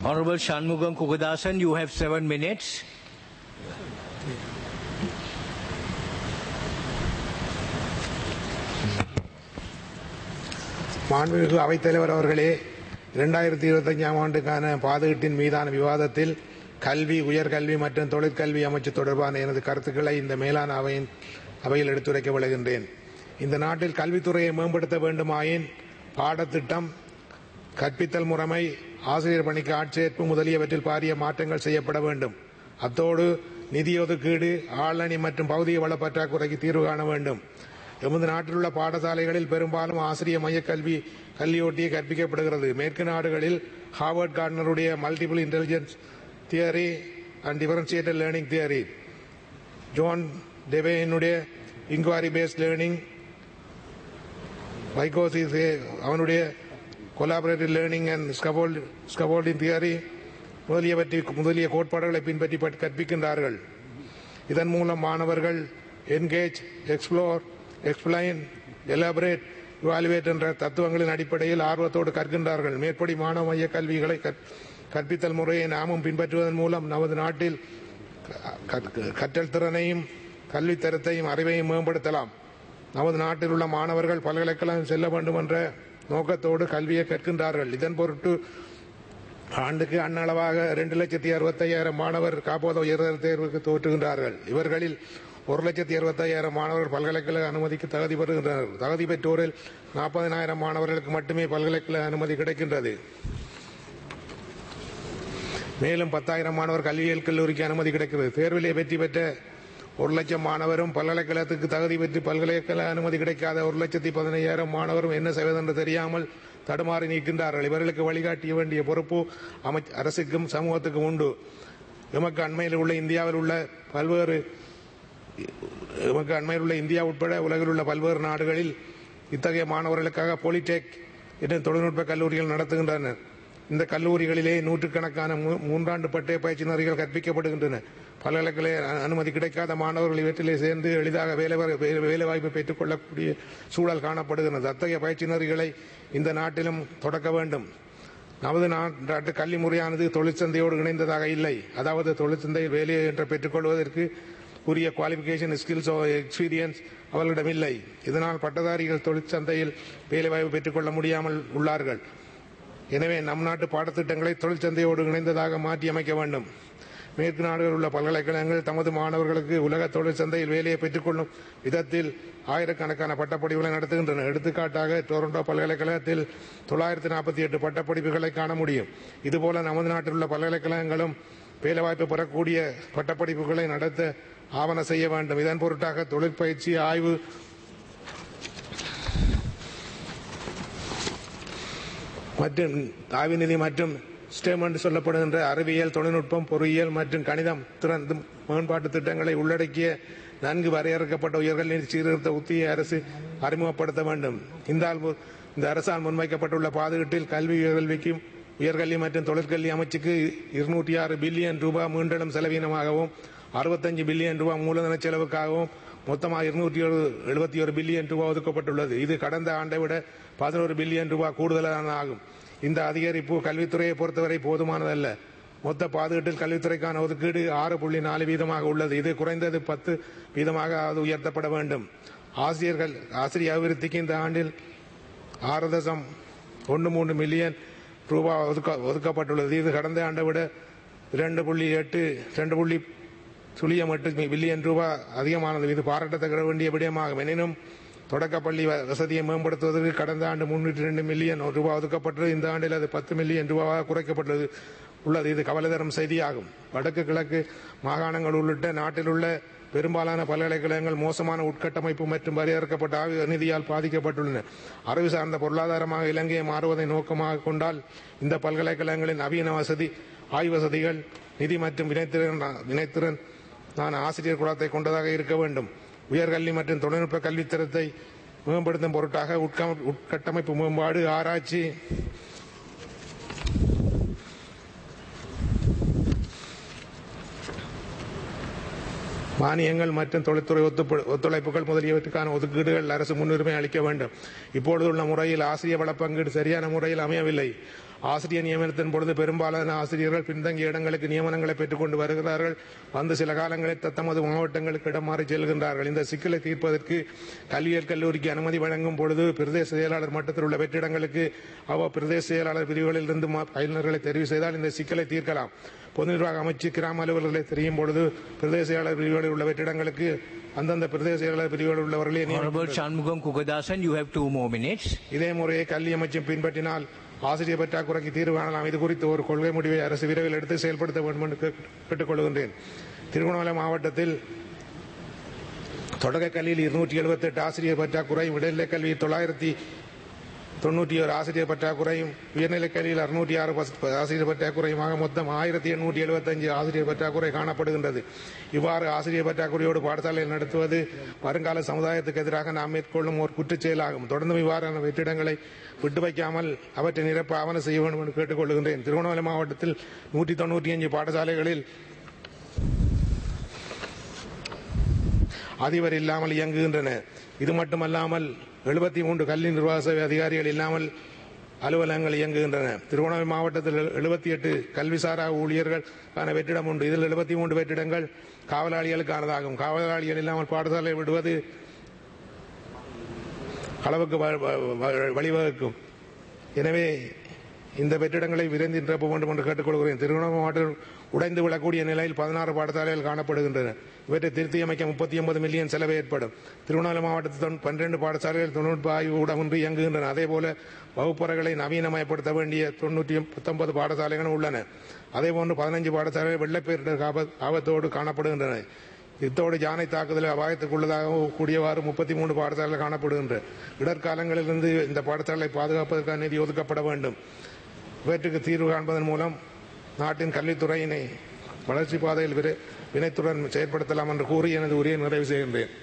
Honorable Shanmugam Kukadasan, you have seven minutes. மாண்புமிகு அவைத்தலைவர் அவர்களே இரண்டாயிரத்தி இருபத்தஞ்சாம் ஆண்டுக்கான பாதுகாட்டின் மீதான விவாதத்தில் கல்வி உயர்கல்வி மற்றும் தொழிற்கல்வி அமைச்சு தொடர்பான எனது கருத்துக்களை இந்த மேலான அவையின் அவையில் எடுத்துரைக்க விளைகின்றேன் இந்த நாட்டில் கல்வித்துறையை மேம்படுத்த வேண்டுமாயின் பாடத்திட்டம் கற்பித்தல் முறைமை ஆசிரியர் பணிக்கு ஆட்சேர்ப்பு முதலியவற்றில் பாரிய மாற்றங்கள் செய்யப்பட வேண்டும் அத்தோடு நிதி ஒதுக்கீடு ஆளணி மற்றும் பகுதிய வள பற்றாக்குறைக்கு தீர்வு காண வேண்டும் எமது நாட்டில் உள்ள பாடசாலைகளில் பெரும்பாலும் ஆசிரியர் மைய கல்வி கல்வியொட்டியே கற்பிக்கப்படுகிறது மேற்கு நாடுகளில் ஹார்வர்ட் கார்டனருடைய multiple intelligence theory and differentiated learning theory John டெவேனுடைய இன்குவாரி பேஸ்ட் லேர்னிங் வைகோசிஸ் அவனுடைய collaborative learning and scaffolding theory முதலியவற்றை முதலிய கோட்பாடுகளை பின்பற்றி பட்- கற்பிக்கின்றார்கள் இதன் மூலம் மாணவர்கள் engage explore explain elaborate evaluate என்ற தத்துவங்களின் அடிப்படையில் ஆர்வத்தோடு கற்கின்றார்கள் மேற்படி மாணவ மைய கல்விகளை கற்- கற்பித்தல் முறையை நாமும் பின்பற்றுவதன் மூலம் நமது நாட்டில் க- க- கற்றல் திறனையும் கல்வி தரத்தையும் அறிவையும் மேம்படுத்தலாம் நமது நாட்டில் உள்ள மாணவர்கள் பல்கலைக்கழகம் செல்ல வேண்டும் என்ற நோக்கத்தோடு கல்வியை கற்கின்றார்கள் இதன் பொருட்டு ஆண்டுக்கு அன்னளவாக இரண்டு லட்சத்தி அறுபத்தையாயிரம் மாணவர் காப்போத உயர்தர தேர்வுக்கு தோற்றுகின்றார்கள் இவர்களில் ஒரு லட்சத்தி அறுபத்தையாயிரம் மாணவர்கள் பல்கலைக்கழக அனுமதிக்கு தகுதி பெறுகின்றனர் தகுதி பெற்றோரில் நாற்பதினாயிரம் மாணவர்களுக்கு மட்டுமே பல்கலைக்கழக அனுமதி கிடைக்கின்றது மேலும் பத்தாயிரம் மாணவர் கல்வியியல் கல்லூரிக்கு அனுமதி கிடைக்கிறது தேர்விலே வெற்றி பெற்ற ஒரு லட்சம் மாணவரும் பல்கலைக்கழகத்துக்கு தகுதி பெற்று பல்கலைக்கழக அனுமதி கிடைக்காத ஒரு லட்சத்தி பதினையாயிரம் மாணவரும் என்ன செய்வதென்று தெரியாமல் தடுமாறி நிற்கின்றார்கள் இவர்களுக்கு வழிகாட்டிய வேண்டிய பொறுப்பு அமைச்ச அரசுக்கும் சமூகத்துக்கும் உண்டு எமக்கு அண்மையில் உள்ள இந்தியாவில் உள்ள பல்வேறு எமக்கு அண்மையில் உள்ள இந்தியா உட்பட உலகில் உள்ள பல்வேறு நாடுகளில் இத்தகைய மாணவர்களுக்காக பாலிடெக் என்ற தொழில்நுட்ப கல்லூரிகள் நடத்துகின்றனர் இந்த கல்லூரிகளிலே நூற்றுக்கணக்கான மூ- மூன்றாண்டு பட்டய பயிற்சியினர்கள் கற்பிக்கப்படுகின்றன பல்கலைக்கழக அ- அனுமதி கிடைக்காத மாணவர்கள் இவற்றிலே சேர்ந்து எளிதாக வேலை வேலைவாய்ப்பை பெற்றுக் கொள்ளக்கூடிய சூழல் காணப்படுகிறது அத்தகைய பயிற்சியினர்களை இந்த நாட்டிலும் தொடக்க வேண்டும் நமது நாட்டு கல்வி முறையானது தொழிற்சந்தையோடு இணைந்ததாக இல்லை அதாவது தொழிற்சந்தையில் வேலை என்று பெற்றுக்கொள்வதற்கு உரிய குவாலிபிகேஷன் ஸ்கில்ஸ் எக்ஸ்பீரியன்ஸ் அவர்களிடம் இல்லை இதனால் பட்டதாரிகள் தொழிற்சந்தையில் வேலைவாய்ப்பு பெற்றுக்கொள்ள முடியாமல் உள்ளார்கள் எனவே நம் நாட்டு பாடத்திட்டங்களை தொழிற்சந்தையோடு இணைந்ததாக மாற்றி அமைக்க வேண்டும் மேற்கு நாடுகளில் உள்ள பல்கலைக்கழகங்கள் தமது மாணவர்களுக்கு உலக தொழிற்சந்தையில் வேலையை பெற்றுக்கொள்ளும் விதத்தில் ஆயிரக்கணக்கான பட்டப்படிப்புகளை நடத்துகின்றன எடுத்துக்காட்டாக டொரண்டோ பல்கலைக்கழகத்தில் தொள்ளாயிரத்தி நாற்பத்தி எட்டு பட்டப்படிப்புகளை காண முடியும் இதுபோல நமது நாட்டில் உள்ள பல்கலைக்கழகங்களும் வேலைவாய்ப்பு பெறக்கூடிய பட்டப்படிப்புகளை நடத்த ஆவண செய்ய வேண்டும் இதன் பொருட்டாக தொழிற்பயிற்சி ஆய்வு மற்றும் தாவி நிதி மற்றும் ஸ்டெம் என்று சொல்லப்படுகின்ற அறிவியல் தொழில்நுட்பம் பொறியியல் மற்றும் கணிதம் திறன் மேம்பாட்டு திட்டங்களை உள்ளடக்கிய நன்கு வரையறுக்கப்பட்ட உயர்கல்வி சீர்திருத்த உத்தியை அரசு அறிமுகப்படுத்த வேண்டும் இந்த ஆள் மு- இந்த அரசால் முன்வைக்கப்பட்டுள்ள பாதுகாட்டில் கல்வி உயர்கல்விக்கும் உயர்கல்வி மற்றும் தொழிற்கல்வி அமைச்சுக்கு இருநூற்றி ஆறு பில்லியன் ரூபாய் மீண்டெழும் செலவீனமாகவும் அறுபத்தஞ்சு பில்லியன் ரூபாய் மூலதன செலவுக்காகவும் மொத்தமாக இருநூற்றி எழுபத்தி ஒரு பில்லியன் ரூபாய் ஒதுக்கப்பட்டுள்ளது இது கடந்த ஆண்டை விட பதினோரு பில்லியன் ரூபாய் கூடுதலான ஆகும் இந்த அதிகரிப்பு கல்வித்துறையை பொறுத்தவரை போதுமானதல்ல மொத்த பாதுகாட்டில் கல்வித்துறைக்கான ஒதுக்கீடு ஆறு புள்ளி நாலு வீதமாக உள்ளது இது குறைந்தது பத்து வீதமாக அது உயர்த்தப்பட வேண்டும் ஆசிரியர்கள் ஆசிரியர் அபிவிருத்திக்கு இந்த ஆண்டில் ஆறு தசம் ஒன்று மூன்று மில்லியன் ரூபாய் ஒதுக்க ஒதுக்கப்பட்டுள்ளது இது கடந்த ஆண்டை விட இரண்டு புள்ளி எட்டு ரெண்டு புள்ளி சுழியம் எட்டு பில்லியன் ரூபாய் அதிகமானது இது பாராட்டத்தக்க வேண்டிய விடயமாகும் எனினும் தொடக்கப்பள்ளி வ- வசதியை மேம்படுத்துவதற்கு கடந்த ஆண்டு முன்னூற்றி ரெண்டு மில்லியன் ரூபாய் ஒதுக்கப்பட்டது இந்த ஆண்டில் அது பத்து மில்லியன் ரூபாயாக குறைக்கப்பட்டது உள்ளது இது கவலை தரும் செய்தியாகும் வடக்கு கிழக்கு மாகாணங்கள் உள்ளிட்ட நாட்டில் உள்ள பெரும்பாலான பல்கலைக்கழகங்கள் மோசமான உட்கட்டமைப்பு மற்றும் வரையறுக்கப்பட்ட ஆய்வு நிதியால் பாதிக்கப்பட்டுள்ளன அறிவு சார்ந்த பொருளாதாரமாக இலங்கையை மாறுவதை நோக்கமாக கொண்டால் இந்த பல்கலைக்கழகங்களின் நவீன வசதி ஆய்வு வசதிகள் நிதி மற்றும் வினைத்திறன் வினைத்திறன் நான் ஆசிரியர் குலத்தை கொண்டதாக இருக்க வேண்டும் உயர்கல்வி மற்றும் தொழில்நுட்ப கல்வித்தரத்தை மேம்படுத்தும் பொருட்டாக உட்கம- உட்கட்டமைப்பு மேம்பாடு ஆராய்ச்சி மானியங்கள் மற்றும் தொழில்துறை ஒத்துப்ப- ஒத்துழைப்புகள் முதலியவற்றுக்கான ஒதுக்கீடுகள் அரசு முன்னுரிமை அளிக்க வேண்டும் இப்பொழுதுள்ள முறையில் ஆசிரிய வள பங்கீடு சரியான முறையில் அமையவில்லை ஆசிரியர் நியமனத்தின் பொழுது பெரும்பாலான ஆசிரியர்கள் பின்தங்கிய இடங்களுக்கு நியமனங்களை பெற்றுக்கொண்டு வருகிறார்கள் வந்து சில காலங்களில் தத்தமது மாவட்டங்களுக்கு இடம் மாறி செல்கின்றார்கள் இந்த சிக்கலை தீர்ப்பதற்கு கல்வியல் கல்லூரிக்கு அனுமதி வழங்கும் பொழுது பிரதேச செயலாளர் மட்டத்தில் உள்ள வெற்றிடங்களுக்கு அவ பிரதேச செயலாளர் பிரிவுகளில் இருந்து மா- பயிலுநர்களை தெரிவு செய்தால் இந்த சிக்கலை தீர்க்கலாம் பொது நிர்வாக அமைச்சு கிராம அலுவலர்களை தெரியும் பொழுது பிரதேச செயலாளர் பிரிவுகளில் உள்ள வெற்றிடங்களுக்கு அந்தந்த பிரதேச செயலாளர் பிரிவுகளில் உள்ளவர்களே நியமிக்க Honorable Shanmugam Kukadasan, you have two more minutes. இதே முறையை கல்வி அமைச்சும் பின்பற்றினால் ஆசிரியர் பற்றாக்குறைக்கு தீர்வு காணலாம் இது குறித்து ஒரு கொள்கை முடிவை அரசு விரைவில் எடுத்து செயல்படுத்த வேண்டும் என்று கேட்- கேட்டுக்கொள்கின்றேன் திருவண்ணாமலை மாவட்டத்தில் தொடக்க கல்வியில் இருநூற்றி எழுபத்தி எட்டு ஆசிரியர் பற்றாக்குறையும் இடைநிலை கல்வியில் தொள்ளாயிரத்தி தொண்ணூற்றி ஒரு ஆசிரியர் பற்றாக்குறையும் உயர்நிலைக் கல்வியில் அறுநூற்றி ஆறு பஸ்- ஆசிரியர் பற்றாக்குறையுமாக மொத்தம் ஆயிரத்தி எண்ணூற்றி எழுபத்தஞ்சு ஆசிரியர் பற்றாக்குறை காணப்படுகின்றது இவ்வாறு ஆசிரியர் பற்றாக்குறையோடு பாடசாலை நடத்துவது வருங்கால சமுதாயத்துக்கு எதிராக நாம் மேற்கொள்ளும் ஒரு குற்றச் செயலாகும் தொடர்ந்து இவ்வாறான வெற்றிடங்களை விட்டு வைக்காமல் அவற்றை நிரப்ப ஆவணம் செய்ய வேண்டும் என்று கேட்டுக்கொள்கின்றேன் திருவண்ணாமலை மாவட்டத்தில் நூற்றி தொண்ணூற்றி அஞ்சு பாடசாலைகளில் அதிபர் இல்லாமல் இயங்குகின்றன இது மட்டுமல்லாமல் எழுபத்தி மூன்று கல்வி நிர்வாக சபை அதிகாரிகள் இல்லாமல் அலுவலகங்கள் இயங்குகின்றன திருவண்ணாமலை மாவட்டத்தில் எழுபத்தி எட்டு கல்விசாரா ஊழியர்களுக்கான வெற்றிடம் உண்டு இதில் எழுபத்தி மூன்று வெற்றிடங்கள் காவலாளிகளுக்கானதாகும் காவலாளிகள் இல்லாமல் பாடசாலை விடுவது அளவுக்கு வ- வ- வ- வழிவகுக்கும் எனவே இந்த வெற்றிடங்களை விரைந்து நிரப்ப வேண்டும் என்று கேட்டுக்கொள்கிறேன் திருவண்ணாமலை மாவட்டம் உடைந்து விழக்கூடிய நிலையில் பதினாறு பாடசாலைகள் காணப்படுகின்றன இவற்றை திருத்தி அமைக்க முப்பத்தி ஒன்பது மில்லியன் செலவு ஏற்படும் திருவண்ணாமலை மாவட்டத்தில் பன்னிரண்டு பாடசாலைகள் தொழில்நுட்ப ஆய்வு ஊடகமின்றி இயங்குகின்றன அதேபோல வகுப்பறைகளை நவீனமயப்படுத்த வேண்டிய தொண்ணூற்றி பத்தொன்பது பாடசாலைகள் உள்ளன அதேபோன்று பதினஞ்சு பாடசாலைகள் வெள்ளப்பேரிடர் ஆபத்- ஆபத்தோடு காணப்படுகின்றன இத்தோடு யானை தாக்குதல் அபாயத்துக்குள்ளதாக கூடியவாறு முப்பத்தி மூணு பாடசாலைகள் காணப்படுகின்றன இடர்காலங்களிலிருந்து இந்த பாடசாலை பாதுகாப்பதற்கான நிதி ஒதுக்கப்பட வேண்டும் இவற்றுக்கு தீர்வு காண்பதன் மூலம் நாட்டின் கல்வித்துறையினை வளர்ச்சி பாதையில் விரை- வினைத்துடன் செயற்படுத்தலாம் என்று கூறி எனது உரையை நிறைவு செய்கின்றேன்